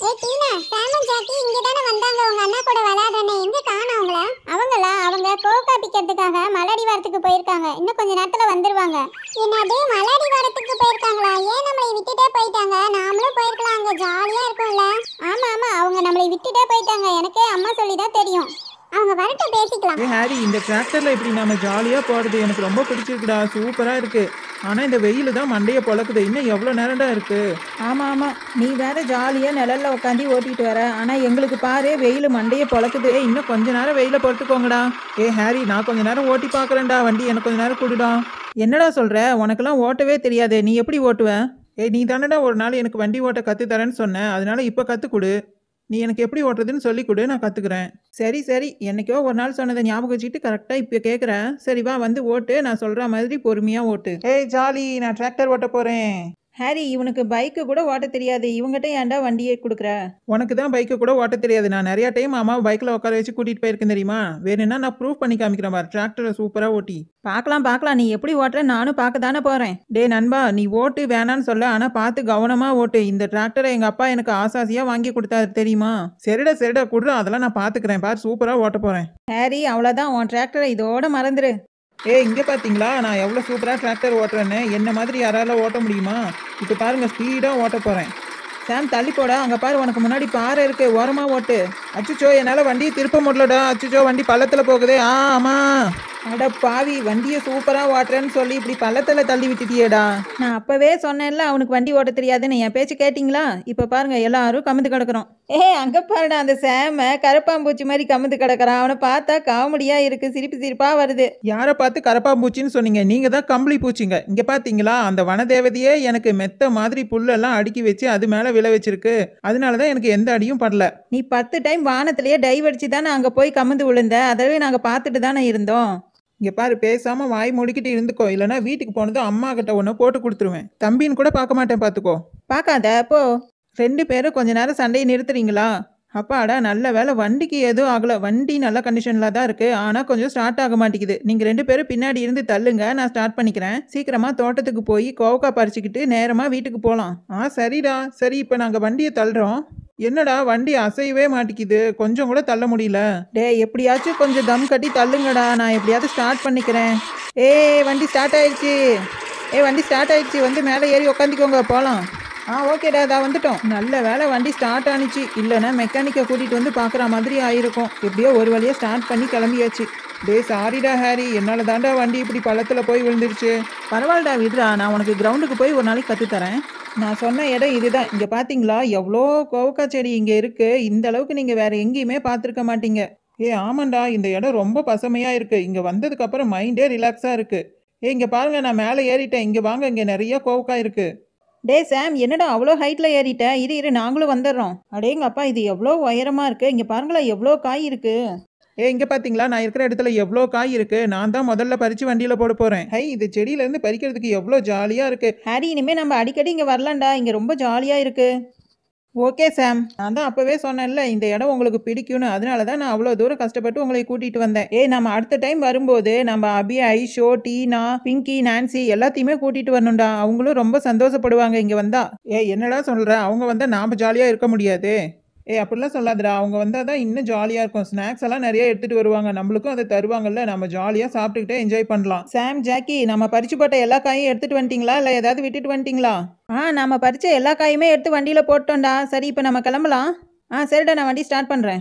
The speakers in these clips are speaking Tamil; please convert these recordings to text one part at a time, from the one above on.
ஏய் டீனா சாமன் ஜாக்கி இங்க தானே வந்தாங்க உங்க அண்ணா கூட விளையாடுறேன்னு எங்க காணோம் அவங்கள அவங்களா அவங்க கோகா பிக்கிறதுக்காக மலடி வாரத்துக்கு போயிருக்காங்க இன்னும் கொஞ்ச நேரத்துல வந்துருவாங்க என்னது மலடி வாரத்துக்கு போயிருக்காங்களா ஏன் நம்மளை விட்டுட்டே போயிட்டாங்க நாமளும் போயிருக்கலாம் அங்க ஜாலியா இருக்கும்ல ஆமா ஆமா அவங்க நம்மளை விட்டுட்டே போயிட்டாங்க எனக்கே அம்மா சொல்லி தான் தெரியும் அவங்க வரட்டும் பேசிக்கலாம் ஏ ஹாரி இந்த டிராக்டர்ல இப்படி நம்ம ஜாலியா போறது எனக்கு ரொம்ப பிடிச்சிருக்குடா சூப்பரா இருக்கு ஆனா இந்த வெயில் தான் மண்டைய பொழக்குது இன்னும் எவ்வளவு நேரம்டா இருக்கு ஆமாம் ஆமாம் நீ வேற ஜாலியாக நிழல்ல உட்காந்து ஓட்டிட்டு வர ஆனால் எங்களுக்கு பாரு வெயில் மண்டையை பொழக்குது ஏய் இன்னும் கொஞ்ச நேரம் வெயில பொறுத்துக்கோங்கடா ஏ ஹாரி நான் கொஞ்ச நேரம் ஓட்டி பார்க்கறேன்டா வண்டி எனக்கு கொஞ்ச நேரம் கொடுடா என்னடா சொல்கிற உனக்கெல்லாம் ஓட்டவே தெரியாது நீ எப்படி ஓட்டுவ ஏய் நீ தானடா ஒரு நாள் எனக்கு வண்டி ஓட்ட கத்து தரேன்னு சொன்ன அதனால இப்ப கத்து கொடு நீ எனக்கு எப்படி ஓட்டுறதுன்னு சொல்லி கொடு நான் கத்துக்கிறேன் சரி சரி என்னைக்கோ ஒரு நாள் சொன்னதை ஞாபகம் வச்சுக்கிட்டு கரெக்டாக இப்போ கேட்குறேன் சரி வா வந்து ஓட்டு நான் சொல்கிற மாதிரி பொறுமையாக ஓட்டு ஏய் ஜாலி நான் டிராக்டர் ஓட்ட போறேன் ஹாரி இவனுக்கு பைக்கு கூட ஓட்ட தெரியாது இவங்கிட்ட ஏன்டா வண்டியை கொடுக்குற உனக்கு தான் பைக்கு கூட ஓட்ட தெரியாது நான் நிறைய டைம் அம்மாவை பைக்கில் உட்கார வச்சு கூட்டிட்டு போயிருக்கேன் தெரியுமா வேணும்னா நான் ப்ரூவ் பண்ணி காமிக்கிறேன் பாரு டிராக்டரை சூப்பராக ஓட்டி பார்க்கலாம் பார்க்கலாம் நீ எப்படி ஓட்டுற நானும் பார்க்க தானே போகிறேன் டேய் நண்பா நீ ஓட்டு வேணான்னு சொல்ல ஆனால் பார்த்து கவனமாக ஓட்டு இந்த டிராக்டரை எங்கள் அப்பா எனக்கு ஆசாசியாக வாங்கி கொடுத்தாரு தெரியுமா சரிடா சரிடா குடுறா அதெல்லாம் நான் பார்த்துக்கிறேன் பாரு சூப்பராக ஓட்ட போகிறேன் ஹாரி அவ்வளோதான் உன் டிராக்டரை இதோட மறந்துரு ஏய் இங்கே பார்த்தீங்களா நான் எவ்வளோ சூப்பராக டிராக்டர் ஓட்டுறேன்னு என்ன மாதிரி யாரால ஓட்ட முடியுமா இப்போ பாருங்க ஸ்பீடாக ஓட்ட போகிறேன் சாம் தள்ளி போடா அங்கே பாரு உனக்கு முன்னாடி பாறை இருக்கு ஓரமாக ஓட்டு அச்சுச்சோ என்னால் வண்டியை திருப்ப முடியலடா அச்சுச்சோ வண்டி பள்ளத்தில் போகுதே ஆ ஆமாம் அட பாவி வண்டியை சூப்பராக ஓட்டுறேன்னு சொல்லி இப்படி பள்ளத்தில் தள்ளி விட்டுட்டியேடா நான் அப்போவே சொன்னேன்ல அவனுக்கு வண்டி ஓட்ட தெரியாதுன்னு என் பேச்சு கேட்டிங்களா இப்போ பாருங்க எல்லாரும் கமுந்து கிடக்குறோம் ஏ அங்கே பாருடா அந்த சேம கருப்பாம்பூச்சி மாதிரி கமுந்து கிடக்குறான் அவனை பார்த்தா காமெடியாக இருக்கு சிரிப்பு சிரிப்பாக வருது யாரை பார்த்து கரப்பாம்பூச்சின்னு சொன்னீங்க நீங்கள் தான் கம்பளி பூச்சிங்க இங்கே பார்த்தீங்களா அந்த வனதேவதையே எனக்கு மெத்த மாதிரி புல்லெல்லாம் அடுக்கி வச்சு அது மேலே விழ வச்சிருக்கு அதனால தான் எனக்கு எந்த அடியும் படல நீ பத்து டைம் வானத்திலேயே டைவ் அடிச்சு தானே அங்கே போய் கமுந்து விழுந்த அதவே நாங்கள் பார்த்துட்டு தானே இருந்தோம் இங்கே பாரு பேசாமல் வாய் மூடிக்கிட்டு இருந்துக்கோ இல்லைன்னா வீட்டுக்கு போனதும் அம்மா கிட்ட ஒன்று போட்டு கொடுத்துருவேன் தம்பின்னு கூட பார்க்க மாட்டேன் பார்த்துக்கோ பார்க்காத போ ரெண்டு பேரும் கொஞ்ச நேரம் சண்டையை நிறுத்துறீங்களா அப்பாடா நல்ல வேலை வண்டிக்கு எதுவும் ஆகலை வண்டி நல்ல கண்டிஷனில் தான் இருக்குது ஆனால் கொஞ்சம் ஸ்டார்ட் ஆக மாட்டேங்குது நீங்கள் ரெண்டு பேரும் பின்னாடி இருந்து தள்ளுங்க நான் ஸ்டார்ட் பண்ணிக்கிறேன் சீக்கிரமாக தோட்டத்துக்கு போய் கோவக்கா பறிச்சுக்கிட்டு நேரமாக வீட்டுக்கு போகலாம் ஆ சரிடா சரி இப்போ நாங்கள் வண்டியை தள்ளுறோம் என்னடா வண்டி அசையவே மாட்டேங்குது கொஞ்சம் கூட தள்ள முடியல டே எப்படியாச்சும் கொஞ்சம் தம் கட்டி தள்ளுங்கடா நான் எப்படியாவது ஸ்டார்ட் பண்ணிக்கிறேன் ஏய் வண்டி ஸ்டார்ட் ஆயிடுச்சு ஏய் வண்டி ஸ்டார்ட் ஆயிடுச்சு வந்து மேலே ஏறி உக்காந்துக்கோங்க போகலாம் ஆ ஓகேடா இதா வந்துட்டோம் நல்ல வேலை வண்டி ஸ்டார்ட் ஆனிச்சு இல்லைன்னா மெக்கானிக்கை கூட்டிகிட்டு வந்து பார்க்குற மாதிரி ஆயிருக்கும் எப்படியோ ஒரு வழியாக ஸ்டார்ட் பண்ணி கிளம்பியாச்சு டேய் சாரிடா ஹாரி என்னால் தாண்டா வண்டி இப்படி பள்ளத்தில் போய் விழுந்துருச்சு பரவாயில்லடா விடுறா நான் உனக்கு கிரவுண்டுக்கு போய் ஒரு நாளைக்கு கற்றுத்தரேன் நான் சொன்ன இடம் இதுதான் இங்கே பார்த்தீங்களா எவ்வளோ கோவக்கா செடி இங்கே இருக்குது இந்த அளவுக்கு நீங்கள் வேறு எங்கேயுமே பார்த்துருக்க மாட்டீங்க ஏ ஆமாண்டா இந்த இடம் ரொம்ப பசுமையா இருக்கு இங்க வந்ததுக்கு அப்புறம் மைண்டே ரிலாக்ஸா இருக்கு ஏ இங்க பாருங்க நான் மேலே ஏறிட்டேன் இங்க வாங்க இங்க நிறைய கோவக்கா இருக்கு டே சாம் என்னடா அவ்வளோ ஹைட்டில் ஏறிட்ட இரு இரு நாங்களும் வந்துடுறோம் அடேங்கப்பா இது எவ்வளோ உயரமாக இருக்குது இங்கே பாருங்களேன் எவ்வளோ காய் இருக்குது ஏ இங்க பாத்தீங்களா நான் இருக்கிற இடத்துல எவ்வளோ காய் இருக்கு நான் தான் முதல்ல பறிச்சு வண்டியில போட போறேன் ஹை இது செடியில இருந்து பறிக்கிறதுக்கு எவ்வளோ ஜாலியா இருக்கு ஹாரி இனிமேல் நம்ம அடிக்கடி இங்கே வரலாம்டா இங்கே ரொம்ப ஜாலியாக இருக்குது ஓகே சாம் நான் தான் அப்போவே சொன்னேன்ல இந்த இடம் உங்களுக்கு பிடிக்கும்னு அதனால தான் நான் அவ்வளோ தூரம் கஷ்டப்பட்டு உங்களை கூட்டிகிட்டு வந்தேன் ஏய் நம்ம அடுத்த டைம் வரும்போது நம்ம அபி ஐஷோ டீனா பிங்கி நான்சி எல்லாத்தையுமே கூட்டிகிட்டு வரணும்டா அவங்களும் ரொம்ப சந்தோஷப்படுவாங்க இங்கே வந்தா ஏ என்னடா சொல்ற அவங்க வந்தா நாம ஜாலியா இருக்க முடியாது ஏ அப்படிலாம் சொல்லாதடா அவங்க வந்தால் தான் இன்னும் ஜாலியாக இருக்கும் ஸ்நாக்ஸ் எல்லாம் நிறைய எடுத்துகிட்டு வருவாங்க நம்மளுக்கும் அதை தருவாங்கல்ல நம்ம ஜாலியாக சாப்பிட்டுக்கிட்டே என்ஜாய் பண்ணலாம் சாம் ஜாக்கி நம்ம பறிச்சு போட்ட எல்லா காயும் எடுத்துட்டு வந்துட்டீங்களா இல்லை ஏதாவது விட்டுட்டு வந்துட்டீங்களா ஆ நம்ம பறிச்ச எல்லா காயுமே எடுத்து வண்டியில் போட்டோம்டா சரி இப்போ நம்ம கிளம்பலாம் ஆ சரிடா நான் வண்டி ஸ்டார்ட் பண்ணுறேன்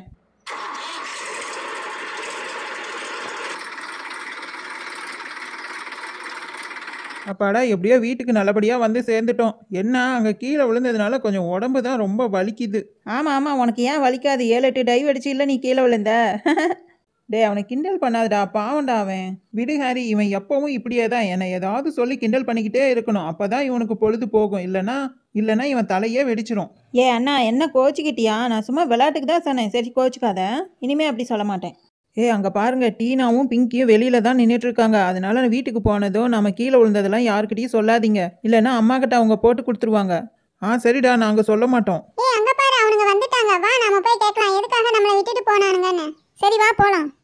அப்பாடா எப்படியோ வீட்டுக்கு நல்லபடியாக வந்து சேர்ந்துட்டோம் என்ன அங்கே கீழே விழுந்ததுனால கொஞ்சம் உடம்பு தான் ரொம்ப வலிக்குது ஆமாம் ஆமாம் உனக்கு ஏன் வலிக்காது ஏழு எட்டு டைவ் அடிச்சு இல்லை நீ கீழே விழுந்த டேய் அவனை கிண்டல் பண்ணாதடா பாவண்டா அவன் விடு ஹாரி இவன் எப்பவும் இப்படியே தான் என்னை ஏதாவது சொல்லி கிண்டல் பண்ணிக்கிட்டே இருக்கணும் அப்போ தான் இவனுக்கு பொழுது போகும் இல்லைன்னா இல்லைன்னா இவன் தலையே வெடிச்சிரும் ஏ அண்ணா என்ன கோச்சிக்கிட்டியா நான் சும்மா விளையாட்டுக்கு தான் சொன்னேன் சரி கோச்சிக்காத இனிமே அப்படி சொல்ல மாட்டேன் ஏ அங்கே பாருங்க டீனாவும் பிங்கியும் வெளியில தான் நின்றுட்டு இருக்காங்க அதனால நான் வீட்டுக்கு போனதும் நம்ம கீழே விழுந்ததெல்லாம் யாருக்கிட்டையும் சொல்லாதீங்க இல்லைன்னா அம்மா கிட்ட அவங்க போட்டு கொடுத்துருவாங்க ஆ சரிடா நாங்கள் சொல்ல மாட்டோம் ஏய் அங்க பாரு அவனுங்க வந்துட்டாங்க வா நாம போய் கேட்கலாம் எதுக்காக நம்மளை விட்டுட்டு போனானுங்கன்னு சரி வா போலாம்